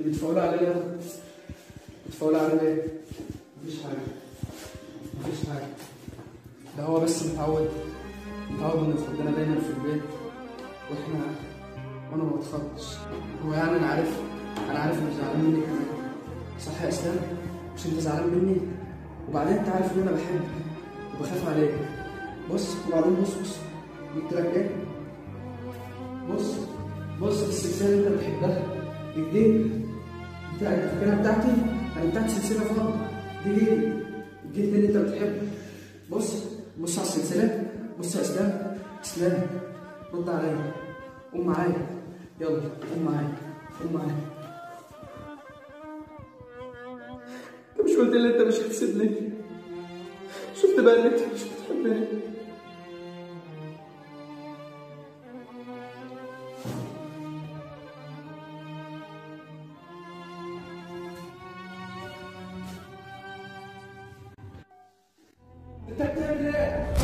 انت بتفولي عليا بتفولي عليا ليه؟ مفيش حاجة مفيش حاجة ده هو بس متعود متعود انه يفضلنا دايما في البيت واحنا وانا ما بتخضش هو يعني انا عارف انا عارف انك زعلان مني كمان صح يا اسلام مش انت زعلان مني وبعدين انت عارف ان انا بحبك وبخاف عليك بص وبعدين بص بص جبت لك ايه بص بص السلسله اللي انت بتحبها الجيب بتاع انت فاكرها بتاعتي انا بتاعتي سلسله فاضيه دي جيب الجيب ده اللي انت بتحبه بص بص على السلسله بص يا اسلام اسلام رد عليا قوم معايا يلا قوم معايا قوم معايا انت مش قلت لي انت مش هتسيبني شفت بقى ان انت مش بتحبني انت بتعمل ايه؟